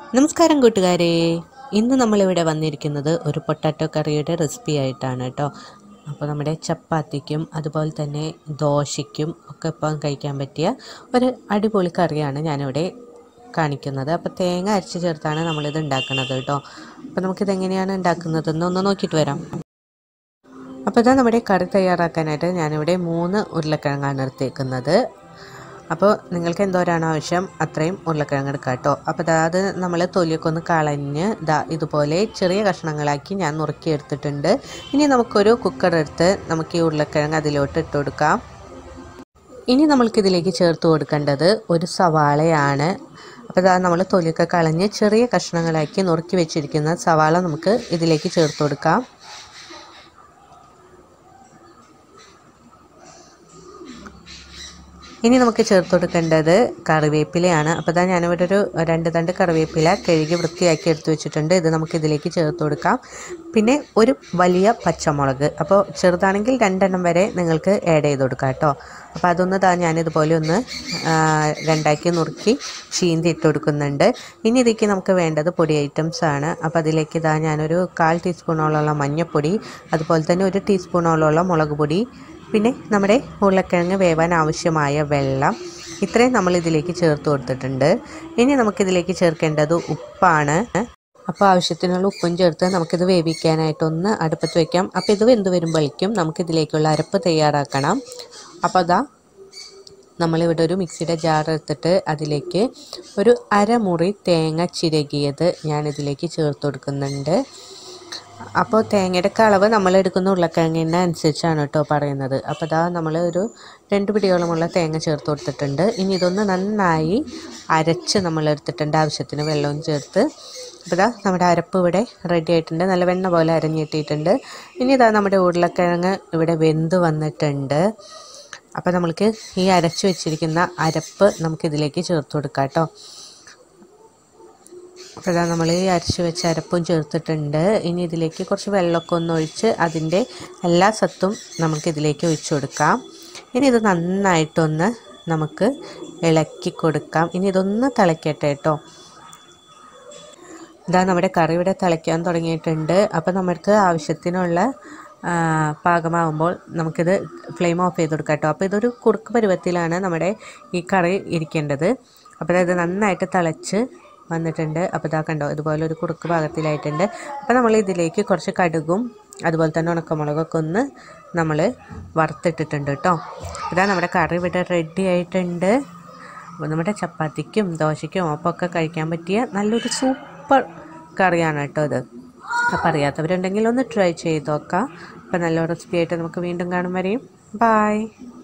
നമസ്കാരം കൂട്ടുകാരെ ഇന്ന് നമ്മളിവിടെ വന്നിരിക്കുന്നത് ഒരു പൊട്ടാറ്റോ കറിയുടെ റെസിപ്പി ആയിട്ടാണ് കേട്ടോ അപ്പോൾ നമ്മുടെ ചപ്പാത്തിക്കും അതുപോലെ തന്നെ ദോശയ്ക്കും ഒക്കെ ഇപ്പം കഴിക്കാൻ പറ്റിയ ഒരു അടിപൊളി കറിയാണ് ഞാനിവിടെ കാണിക്കുന്നത് അപ്പോൾ തേങ്ങ അരച്ച് ചേർത്താണ് നമ്മളിത് ഉണ്ടാക്കുന്നത് കേട്ടോ അപ്പോൾ നമുക്കിത് എങ്ങനെയാണ് ഉണ്ടാക്കുന്നതെന്ന് ഒന്ന് നോക്കിയിട്ട് വരാം അപ്പോൾ ഇതാ നമ്മുടെ കറി തയ്യാറാക്കാനായിട്ട് ഞാനിവിടെ മൂന്ന് ഉരുളക്കിഴങ്ങാണ് എടുത്തേക്കുന്നത് അപ്പോൾ നിങ്ങൾക്ക് എന്തോരാണ് ആവശ്യം അത്രയും ഉരുളക്കിഴങ്ങ് എടുക്കാം കേട്ടോ അപ്പോൾ ദാ അത് നമ്മൾ തൊലിയൊക്കെ ഒന്ന് കളഞ്ഞ് ദാ ഇതുപോലെ ചെറിയ കഷ്ണങ്ങളാക്കി ഞാൻ നുറുക്കി എടുത്തിട്ടുണ്ട് ഇനി നമുക്കൊരു കുക്കർ എടുത്ത് നമുക്ക് ഈ ഉരുളക്കിഴങ്ങ് അതിലോട്ട് ഇട്ട് കൊടുക്കാം ഇനി നമ്മൾക്കിതിലേക്ക് ചേർത്ത് കൊടുക്കേണ്ടത് ഒരു സവാളയാണ് അപ്പോൾ ഇതാ നമ്മൾ തൊലിയൊക്കെ കളഞ്ഞ് ചെറിയ കഷ്ണങ്ങളാക്കി നുറുക്കി വെച്ചിരിക്കുന്ന സവാള നമുക്ക് ഇതിലേക്ക് ചേർത്ത് കൊടുക്കാം ഇനി നമുക്ക് ചേർത്ത് കൊടുക്കേണ്ടത് കറിവേപ്പിലയാണ് അപ്പോൾ ഇതാ ഞാനിവിടെ ഒരു രണ്ട് തണ്ട് കറിവേപ്പില കഴുകി വൃത്തിയാക്കി എടുത്തു വെച്ചിട്ടുണ്ട് ഇത് നമുക്ക് ഇതിലേക്ക് ചേർത്ത് കൊടുക്കാം പിന്നെ ഒരു വലിയ പച്ചമുളക് അപ്പോൾ ചെറുതാണെങ്കിൽ രണ്ടെണ്ണം വരെ നിങ്ങൾക്ക് ആഡ് ചെയ്ത് കൊടുക്കാം കേട്ടോ അപ്പോൾ അതൊന്ന് താ ഞാനിതുപോലെ ഒന്ന് രണ്ടാക്കി നുറുക്കി ചീന്തി ഇട്ട് കൊടുക്കുന്നുണ്ട് ഇനി ഇതിലേക്ക് നമുക്ക് വേണ്ടത് പൊടി ഐറ്റംസ് ആണ് അപ്പോൾ അതിലേക്ക് ഇതാ ഞാനൊരു കാൽ ടീസ്പൂണോളമുള്ള മഞ്ഞൾപ്പൊടി അതുപോലെ തന്നെ ഒരു ടീസ്പൂണോളമുള്ള മുളക് പൊടി പിന്നെ നമ്മുടെ ഉരുളക്കിഴങ്ങ് വേവാൻ ആവശ്യമായ വെള്ളം ഇത്രയും നമ്മൾ ഇതിലേക്ക് ചേർത്ത് കൊടുത്തിട്ടുണ്ട് ഇനി നമുക്കിതിലേക്ക് ചേർക്കേണ്ടത് ഉപ്പാണ് അപ്പോൾ ആവശ്യത്തിനുള്ള ഉപ്പും ചേർത്ത് നമുക്കിത് വേവിക്കാനായിട്ടൊന്ന് അടുപ്പത്ത് വയ്ക്കാം അപ്പോൾ ഇത് വെന്ത് വരുമ്പോഴേക്കും നമുക്കിതിലേക്കുള്ള അരപ്പ് തയ്യാറാക്കണം അപ്പോൾ അതാ നമ്മളിവിടെ ഒരു മിക്സിയുടെ ജാർ എടുത്തിട്ട് അതിലേക്ക് ഒരു അരമുറി തേങ്ങ ചിരകിയത് ഞാനിതിലേക്ക് ചേർത്ത് കൊടുക്കുന്നുണ്ട് അപ്പോൾ തേങ്ങയുടെ അളവ് നമ്മൾ എടുക്കുന്ന ഉരുളക്കിഴങ്ങിൻ്റെ അനുസരിച്ചാണ് കേട്ടോ പറയുന്നത് അപ്പോൾ ഇതാ നമ്മൾ ഒരു രണ്ട് പിടിയോളമുള്ള തേങ്ങ ചേർത്ത് കൊടുത്തിട്ടുണ്ട് ഇനി ഇതൊന്ന് നന്നായി അരച്ച് നമ്മൾ എടുത്തിട്ടുണ്ട് ആവശ്യത്തിന് വെള്ളവും ചേർത്ത് അപ്പോൾ ഇതാ നമ്മുടെ അരപ്പ് ഇവിടെ റെഡി ആയിട്ടുണ്ട് നല്ല വെണ്ണ പോലെ അരഞ്ഞിട്ടിട്ടുണ്ട് ഇനി ഇതാ നമ്മുടെ ഉരുളക്കിഴങ്ങ് ഇവിടെ വെന്ത് വന്നിട്ടുണ്ട് അപ്പോൾ നമ്മൾക്ക് ഈ അരച്ച് വെച്ചിരിക്കുന്ന അരപ്പ് നമുക്കിതിലേക്ക് ചേർത്ത് കൊടുക്കാം കേട്ടോ അപ്പോൾ ഇതാ നമ്മൾ ഈ അരച്ച് വെച്ച അരപ്പും ചേർത്തിട്ടുണ്ട് ഇനി ഇതിലേക്ക് കുറച്ച് വെള്ളമൊക്കെ ഒന്ന് ഒഴിച്ച് അതിൻ്റെ എല്ലാ സത്തും നമുക്കിതിലേക്ക് ഒഴിച്ചു കൊടുക്കാം ഇനി ഇത് നന്നായിട്ടൊന്ന് നമുക്ക് ഇളക്കി കൊടുക്കാം ഇനി ഇതൊന്ന് തിളയ്ക്കട്ടെ കേട്ടോ ഇതാ നമ്മുടെ കറി ഇവിടെ തിളയ്ക്കാൻ തുടങ്ങിയിട്ടുണ്ട് അപ്പോൾ നമുക്ക് ആവശ്യത്തിനുള്ള പാകമാകുമ്പോൾ നമുക്കിത് ഫ്ലെയിം ഓഫ് ചെയ്ത് കൊടുക്കാം കേട്ടോ അപ്പോൾ ഇതൊരു കുറുക്ക് പരുവത്തിലാണ് നമ്മുടെ ഈ കറി ഇരിക്കേണ്ടത് അപ്പോൾ ഇത് നന്നായിട്ട് തിളച്ച് വന്നിട്ടുണ്ട് അപ്പോൾ ഇതാ കണ്ടോ ഇതുപോലെ ഒരു കുറുക്ക് പാകത്തിലായിട്ടുണ്ട് അപ്പോൾ നമ്മൾ ഇതിലേക്ക് കുറച്ച് കടുകും അതുപോലെ തന്നെ ഉണക്കമുളകൊക്കെ ഒന്ന് നമ്മൾ വറുത്തിട്ടിട്ടുണ്ട് കേട്ടോ ഇതാ നമ്മുടെ കറി ഇവിടെ റെഡി ആയിട്ടുണ്ട് അപ്പോൾ നമ്മുടെ ചപ്പാത്തിക്കും ദോശയ്ക്കും ഒപ്പമൊക്കെ കഴിക്കാൻ പറ്റിയ നല്ലൊരു സൂപ്പർ കറിയാണ് കേട്ടോ ഇത് അപ്പോൾ അറിയാത്തവരുണ്ടെങ്കിൽ ഒന്ന് ട്രൈ ചെയ്ത് നോക്കാം അപ്പോൾ നല്ല റെസിപ്പി ആയിട്ട് നമുക്ക് വീണ്ടും കാണും വരെയും ബായ്